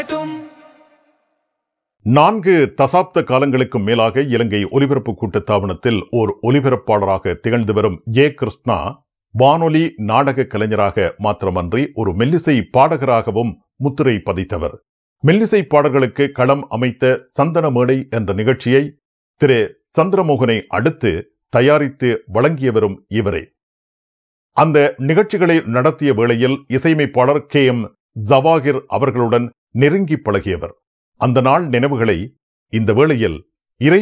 நான்கு தசாப்த காலங்களுக்கு மேலாக இலங்கை ஒலிபரப்பு கூட்டுத்தாபனத்தில் ஓர் ஒலிபரப்பாளராக திகழ்ந்து வரும் ஏ கிருஷ்ணா வானொலி நாடக கலைஞராக மாத்திரமன்றி ஒரு மெல்லிசை பாடகராகவும் முத்திரை பதித்தவர் மெல்லிசை பாடல்களுக்கு களம் அமைத்த சந்தன மேடை என்ற நிகழ்ச்சியை திரு சந்திரமோகனை அடுத்து தயாரித்து வழங்கியவரும் இவரே அந்த நிகழ்ச்சிகளை நடத்திய வேளையில் இசையமைப்பாளர் கே எம் ஜவாகிர் அவர்களுடன் நெருங்கி பழகியவர் அந்த நாள் நினைவுகளை இந்த வேளையில்